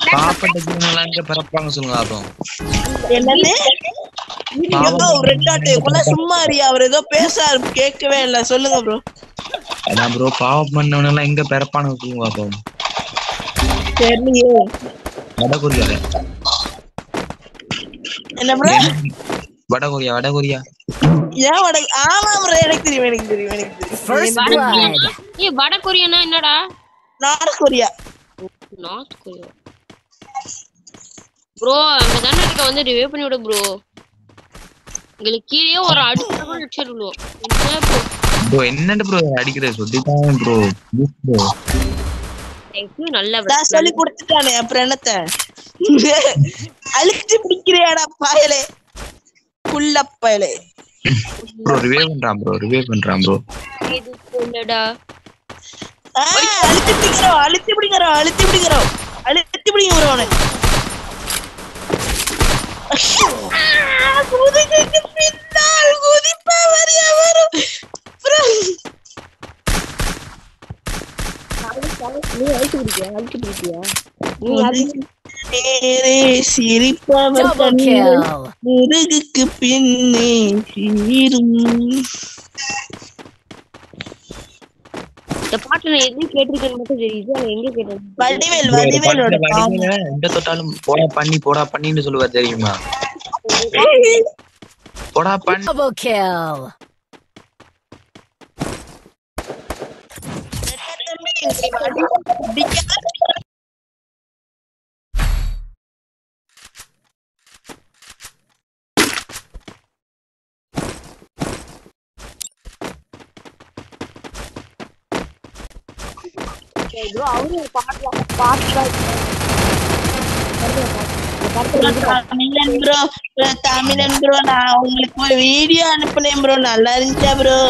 பாப்பட்ட ஜீவனெல்லாம் எங்க பிறப்பாங்க சொல்லுங்க அப்போ என்னன்னு ஏதோ ரெட் ஆட்டு கூட சும்மா அறியா அவர் ஏதோ பேசாரு கேட்கவே இல்ல சொல்லுங்க ப்ரோ அதான் ப்ரோ பாவம் பண்ணவனெல்லாம் எங்க பிறப்பானுங்க சொல்லுங்க அப்போ தெரியலையே வடகொரியா என்ன ப்ரோ வடகொரியா வடகொரியா ஏன் வட ஆமா ப்ரோ எனக்கு தெரியும் எனக்கு தெரியும் எனக்கு தெரியும் First blood. ஏய் வட கொரியானா என்னடா North Korea North Korea bro அங்க தானே இருக்க வந்து ரிவே பண்ணி விடு ப்ரோ உங்களுக்கு கீழே ஒரு அடுத்த கூட அடிச்சிருவோம் என்ன ப்ரோ ப்ரோ என்னன்னு ப்ரோ அடிக்கிற சொல்லிட்டாங்க ப்ரோ ப்ரோ தேங்க்யூ நல்ல நான் சொல்லி கொடுத்துட்டானே அப்புறம் என்னத்த அழுத்தி பிடிக்கிறியாடா பாயலே குள்ள பயலே ப்ரோ ரிவே பண்றான் ப்ரோ ரிவே பண்றான் ப்ரோ இது இல்லடா ஆ, அழுத்தி பிடிக்கிறோம் அழுத்தி பிடிக்கிறோம் அழுத்தி பிடிக்கிறோம் அழுத்தி பிடிங்க ப்ரோ அவனை ஆ, குதிரைக்கு பின்னால் குதிப்பவர் எவரும் bro. நீ அழுத்தி பிடிக்கியா அழுத்தி பிடிக்கியா நீ நேரே சிரிப்பவர் Double கண்கள் kill. முருகுக்கு பின்னே சீரும் இந்த பாட்டு நான் எதுவும் கேட்டிருக்கேன்னு மட்டும் தெரியுது ஆனா எங்க கேட்டேன் வடிவேல் வடிவேலோட பாம்பு. வடிவேல எங்க தொட்டாலும் போடா பண்ணி போடா பண்ணின்னு சொல்லுவார் தெரியுமா போடா பண்ணி Double kill. ப்ரோ அவரும் ஒரு பாட்டுல பாட்டுல தமிழன் ப்ரோ தமிழன் ப்ரோ நான் உங்களுக்கு ஒரு வீடியோ அனுப்புனேன் ப்ரோ நல்லா இருந்துச்சா ப்ரோ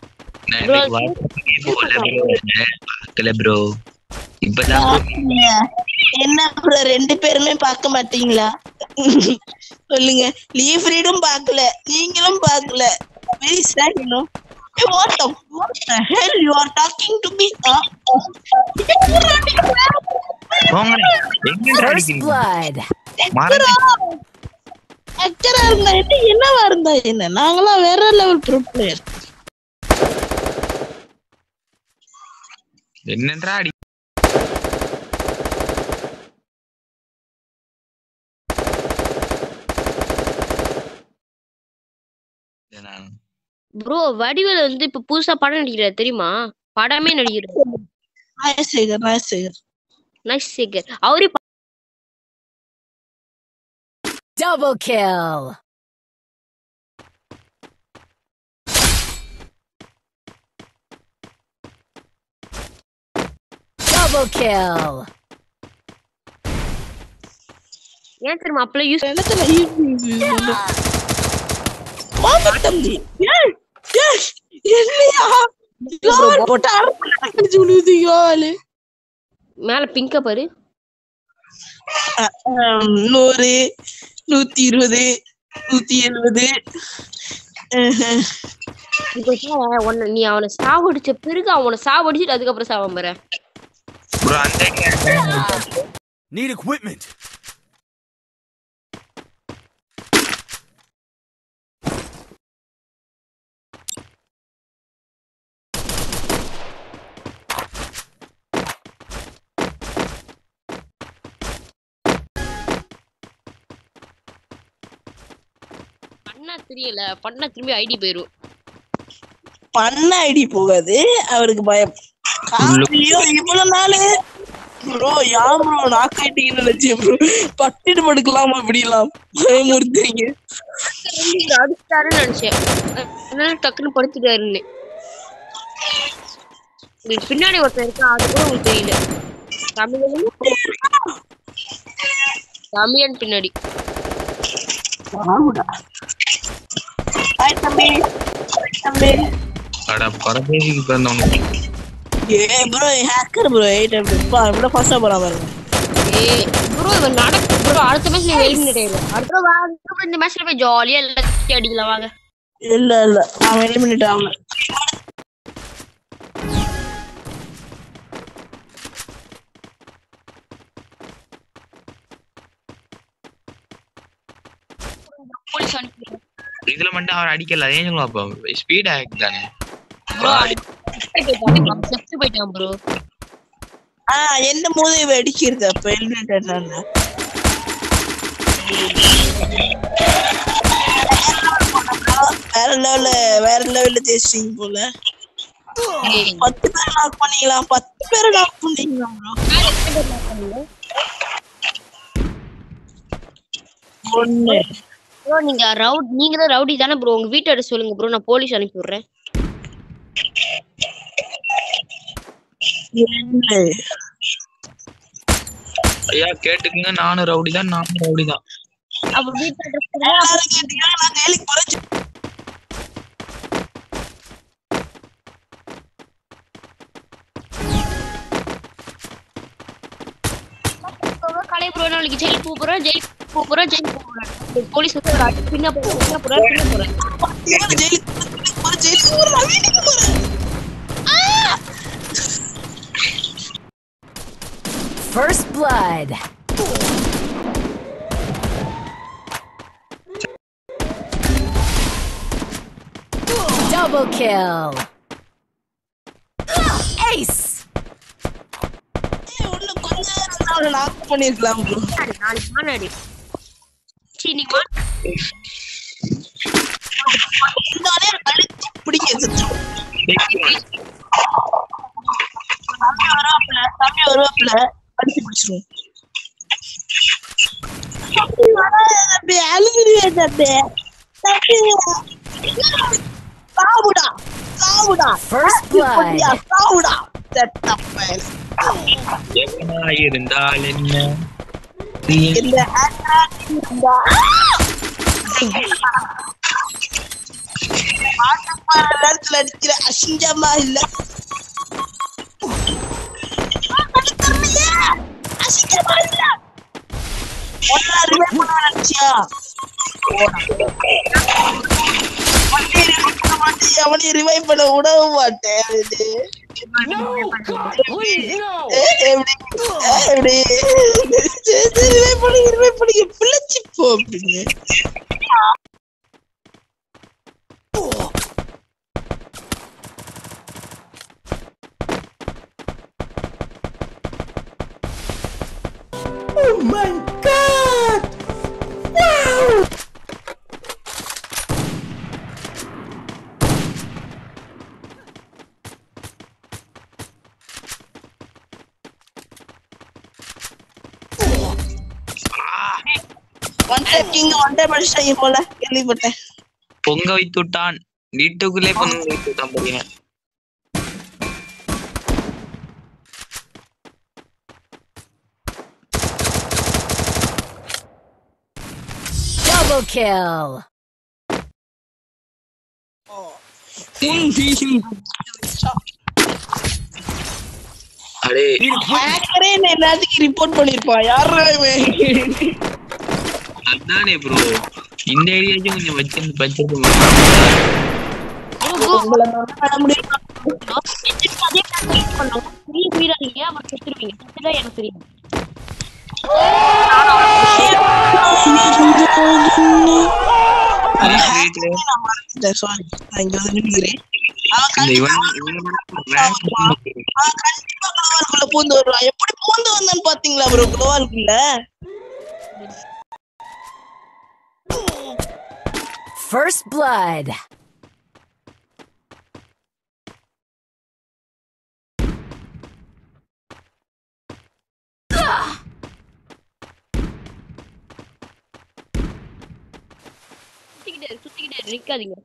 பார்க்கல ப்ரோ இப்பதான் என்ன ப்ரோ ரெண்டு பேருமே பார்க்க மாட்டீங்களா சொல்லுங்க லீவ் ஃப்ரீடும் பார்க்கல நீங்களும் பார்க்கல very sad you know Hey, what the what the hell you are talking to me? Huh? போங்க எங்க First அடிக்கிறீங்க blood. மறந்து அக்கறா இருந்தா என்ன என்னவா இருந்தா என்ன நாங்களாம் வேற லெவல் ப்ரோ பிளேயர் என்னன்றா அடி நான் ப்ரோ வடிவேல் வந்து இப்ப புதுசா படம் நடிக்கிறார் தெரியுமா படமே நடிக்கிறார் நாயசேகர் நாயசேகர் நைஸ் சேகர் அவரே ப- Double kill. Double kill. ஏன் தெரியுமா அப்பெல்லாம் யூஸ் இடத்துல மாமா தம்பி ஏய், ஏய், என்னையா எல்லாரும் போட்டு அரைச்சு விழுதுங்க ஆளு மேல பிங்க பாரு அஹ், அஹ், நூறு நூத்தி இருபது நூத்தி எழுபது இப்ப பாரு, உன்னை நீ அவனை சாவடிச்ச பிறகு அவனை சாவடிச்சிட்டு அதுக்கப்புறம் சாவாம பாரு ப்ரோ அந்த Need equipment. பண்ணா தெரியல பண்ணா திரும்பி ஐடி போயிரும் பண்ண ஐடி போகாது அவருக்கு பயம் ஐயோ இவ்வளவு நாளு ப்ரோ யா ப்ரோ நாக்காயிட்டீங்கன்னு நினைச்சேன் ப்ரோ பட்டிட்டு படுக்கலாமா இப்படிலாம் பயமுறுத்துறீங்க அடிச்சிட்டாருன்னு நினைச்சேன் அதனால டக்குன்னு படுத்துட்டாருன்னு உங்களுக்கு பின்னாடி ஒருத்தன் இருக்கான் அது கூட உங்களுக்கு தெரியல தமிழன் தமிழன் பின்னாடி ஹாய் தம்பி Hi, தம்பி அட பரதேசிக்கு பிறந்தவனுக்கு ஏ ப்ரோ ஹேக்கர் ப்ரோ எயிட் பா இவ்வளோ ஃபாஸ்ட்டாக போகலாம் பாருங்க ஏய் ப்ரோ இவன் நடக்கு ப்ரோ அடுத்த மேட்ச் நீங்க எலிமினேட் ஆயிடும் அடுத்த வாங்க இந்த மேட்ச்ல போய் ஜாலியா எல்லாத்தையும் அடிக்கலாம் வாங்க இல்ல இல்ல அவன் எலிமினேட் ஆகல போலீஸ் அனுப்பிடுறேன் இதுல மட்டும் அவர் அடிக்கல அதே சொல்லுவா அப்போ ஸ்பீட் ஆக்ட் தானே ப்ரோ செத்து போயிட்டான் ப்ரோ ஆ எந்த மூதையை அடிக்கிறது அப்ப ஹெல்மெட் என்னன்னு வேற லெவல்ல வேற லெவல்ல ஜெயிச்சிங்க போல பத்து பேர் லாக் பண்ணீங்களா பத்து பேர் லாக் பண்ணீங்களா ப்ரோ ஒண்ணு ப்ரோ நீங்க ரவுட் நீங்க தான் ரவுடி தானே ப்ரோ உங்க வீட்டை சொல்லுங்க ப்ரோ நான் போலீஸ் அனுப்பி விடுறேன் ரெண்டு ஐயா கேட்டுக்குங்க நானும் ரவுடி தான் நானும் ரவுடி தான் அப்ப வீட்டு அட்ரஸ் எல்லாரும் கேட்டீங்கன்னா நான் ஜெயிலுக்கு போறேன் கலை ப்ரோ நாளைக்கு ஜெயில் போக போறேன் ஜெயில் போக போறேன் ஜெயில் போக போறேன் போலீஸ் வந்து ஒரு அடி பின்ன போறேன் பின்ன போறேன் பின்ன போறேன் ஜெயிலுக்கு ஜெயிலுக்கு போறேன் ஜெயிலுக்கு போறேன் நான் வீட்டுக்கு போறேன் First blood. Double kill. Ace. ஏய், உள்ள கொஞ்ச நேரம் தான் அவனை லாக் பண்ணிருக்கலாம் ப்ரோ நாளைக்கு மாநாடு சரி நீங்க இருந்தாலே கழிச்சு பிடிங்க சத்து தம்பி வருவாப்புல தம்பி வருவாப்புல அடிச்சு பிடிச்சிருவோம் தம்பி வராத தம்பி அழுகுறியே தம்பி தம்பி சாவுடா சாவுடா First blood. சாவுடா செத்தப்பன் எவனா இருந்தால் என்ன இந்த ஆட்ராக்டிவ் இருந்தா பாட்டு பாடுற நேரத்துல அடிக்கிற அசிங்கமா இல்ல தெரியலையே. அசிங்கமா இல்ல ஒன்னா ரிவே பண்ண நினைச்சியா அவனையும் ரிவைவ் பண்ண விடவே மாட்டேன் இது. ஏ, எப்படி ஏ, எப்படி ரிவைவ் பண்ணுங்க ரிவைவ் பண்ணுங்க பிள்ளைச்சு போ அப்படின்னு one time king one time அடிச்சிட்டாங்க போல கேள்விப்பட்டேன் பொங்க வைத்து விட்டான் வீட்டுக்குள்ளே பொங்க வைத்து விட்டான் பையன் Double kill. அடே ஹேக்கரே என்ன எல்லாத்துக்கும் ரிப்போர்ட் பண்ணிருப்பான் யாரா இவன் அதானே ப்ரோ இந்த ஐடியாச்சும் கொஞ்சம் வச்சிருந்து வச்சிருக்க உங்களை நம்ப பண்ண முடியுமா அதே மாதிரி பண்ணோம் நீங்க மீறாதீங்க அப்புறம் செத்துருவீங்க செத்துட்டா எனக்கு தெரியும் நான் மறந்துட்டேன் சாரி நான் இங்க வந்து நிக்கிறேன் அவன் இந்த கண்டிப்பா இவன் இவன் rank அவன் கண்டிப்பா குளோவாலுக்குள்ள பூந்து வருவான் எப்படி பூந்து வந்தான்னு பாத்தீங்களா ப்ரோ குளோவாலுக்குள்ள First blood. சுத்திக்கிட்டே இரு, சுத்திக்கிட்டே இரு, நிக்காதீங்க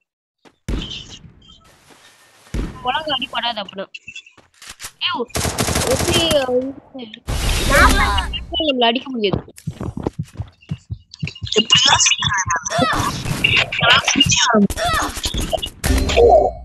உலகம் அடிப்படாது அப்படின்னா ஏய், எப்படி இது- நம்மள அடிக்க முடியாது எப்படிலாம்